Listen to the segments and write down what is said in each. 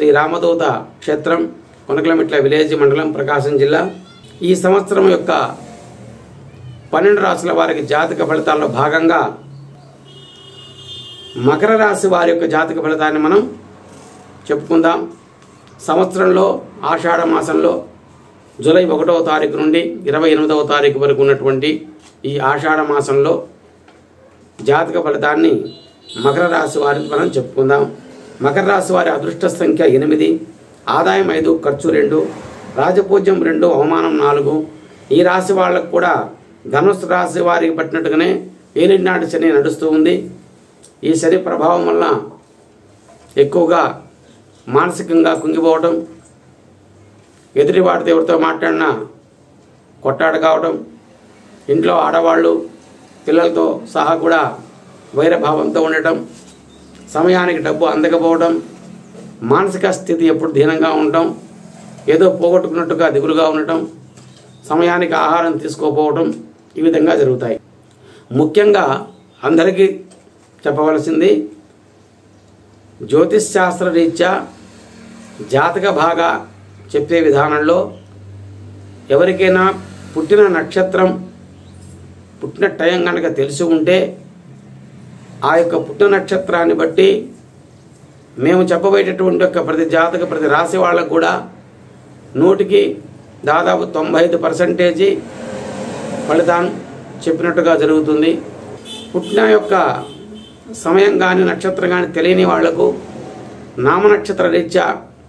శ్రీ రామదూత క్షేత్రం కొనకలమిట్ల విలేజ్ మండలం ప్రకాశం జిల్లా ఈ సంవత్సరం యొక్క పన్నెండు రాసుల వారికి జాతక ఫలితాల్లో భాగంగా మకర రాశి వారి యొక్క జాతక ఫలితాన్ని మనం చెప్పుకుందాం సంవత్సరంలో ఆషాఢ మాసంలో జూలై ఒకటవ తారీఖు నుండి ఇరవై ఎనిమిదవ తారీఖు వరకు ఉన్నటువంటి ఈ ఆషాఢ మాసంలో జాతక ఫలితాన్ని మకర రాశి వారికి మనం చెప్పుకుందాం మకర రాశి వారి అదృష్ట సంఖ్య ఎనిమిది ఆదాయం ఐదు ఖర్చు రెండు రాజపూజ్యం రెండు అవమానం నాలుగు ఈ రాశి వాళ్ళకు కూడా ధనుసు రాశి వారికి పట్టినట్టుగానే ఏలినాటి శని నడుస్తూ ఉంది ఈ శని ప్రభావం వల్ల ఎక్కువగా మానసికంగా కుంగిపోవటం ఎదుటివాడితో ఎవరితో మాట్లాడినా కొట్టాడు కావడం ఇంట్లో ఆడవాళ్ళు పిల్లలతో సహా కూడా వైరభావంతో ఉండటం సమయానికి డబ్బు అందకపోవడం మానసిక స్థితి ఎప్పుడు దీనంగా ఉండటం ఏదో పోగొట్టుకున్నట్టుగా దిగులుగా ఉండటం సమయానికి ఆహారం తీసుకోకపోవడం ఈ విధంగా జరుగుతాయి ముఖ్యంగా అందరికీ చెప్పవలసింది జ్యోతిష్ శాస్త్ర రీత్యా జాతక భాగా చెప్పే విధానంలో ఎవరికైనా పుట్టిన నక్షత్రం పుట్టిన టైం కనుక తెలిసి ఉంటే ఆ యొక్క పుట్టిన నక్షత్రాన్ని బట్టి మేము చెప్పబోయేటటువంటి యొక్క ప్రతి జాతక ప్రతి రాశి వాళ్ళకు కూడా నూటికి దాదాపు తొంభై ఐదు పర్సంటేజీ ఫలితాన్ని చెప్పినట్టుగా జరుగుతుంది పుట్టిన యొక్క సమయం కానీ నక్షత్రం కానీ తెలియని వాళ్లకు నామనక్షత్ర రీత్యా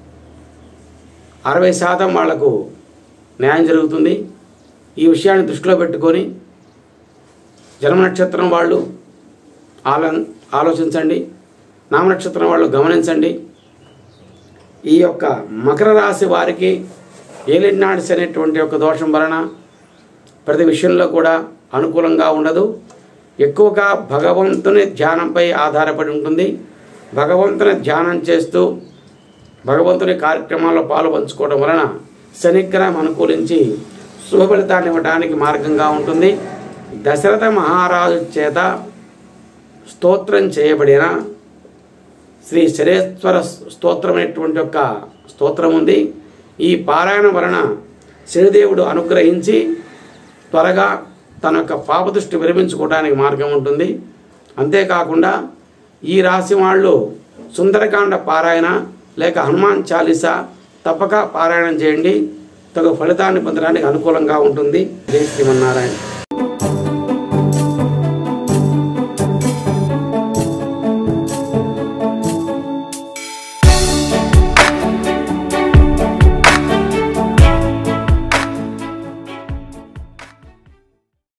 అరవై శాతం వాళ్లకు న్యాయం జరుగుతుంది ఈ విషయాన్ని దృష్టిలో పెట్టుకొని జన్మ నక్షత్రం వాళ్ళు ఆలో ఆలోచించండి నామనక్షత్రం వాళ్ళు గమనించండి ఈ యొక్క మకర రాశి వారికి ఏలినాడిస్ అనేటువంటి ఒక దోషం వలన ప్రతి విషయంలో కూడా అనుకూలంగా ఉండదు ఎక్కువగా భగవంతుని ధ్యానంపై ఆధారపడి ఉంటుంది భగవంతుని ధ్యానం చేస్తూ భగవంతుని కార్యక్రమాల్లో పాలు పంచుకోవడం వలన శనిగ్రహం అనుకూలించి శుభ ఫలితాన్ని ఇవ్వడానికి మార్గంగా ఉంటుంది దశరథ మహారాజు చేత స్తోత్రం చేయబడిన శ్రీ శరేశ్వర స్తోత్రం అనేటువంటి యొక్క స్తోత్రం ఉంది ఈ పారాయణం వలన శనిదేవుడు అనుగ్రహించి త్వరగా తన యొక్క పాపదృష్టి విరమించుకోవడానికి మార్గం ఉంటుంది అంతేకాకుండా ఈ రాశి వాళ్ళు సుందరకాండ పారాయణ లేక హనుమాన్ చాలీసా తప్పక పారాయణం చేయండి తగు ఫలితాన్ని పొందడానికి అనుకూలంగా ఉంటుంది జై శ్రీమన్నారాయణ